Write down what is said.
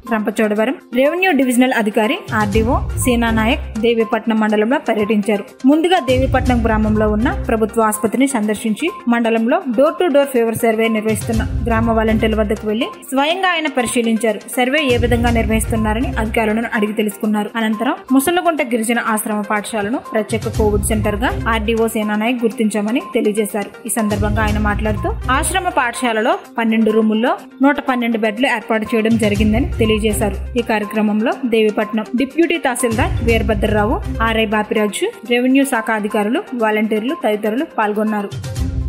Rampachodavaram revenue divisional అధికారి RDO Sena Nayak Devipatnam మండలంలో పర్యటించారు ముందుగా దేవీపట్నం గ్రామంలో ఉన్న ప్రభుత్వ ఆసుపత్రిని సందర్శించి మండలంలో door to door fever survey నిర్వహిస్తున్న గ్రామ వాలంటీర్ల వద్దకు వెళ్లి స్వయంగా ఆయన పరిశీలించారు సర్వే ఏ విధంగా నిర్వహిస్తున్నారని అధికారులను అడిగి తెలుసుకున్నారు అనంతరం ముసలగుంట గిరిజన ఆశ్రమ పాఠశాలను ప్రత్యేక కోవిడ్ సెంటర్ గా ఆర్డీఓ సేనానాయక్ గుర్తించామని తెలియజేశారు ఈ సందర్భంగా ఆయన మాట్లాడుతూ ఆశ్రమ పాఠశాలలో పన్నెండు రూముల్లో నూట పన్నెండు బెడ్లు ఏర్పాటు చేయడం జరిగిందని తెలియజేశారు ఈ కార్యక్రమంలో Devipatnam deputy tahsildar Veerabhadrarao RI Bapiraju revenue శాఖ అధికారులు వాలంటీర్లు తదితరులు పాల్గొన్నారు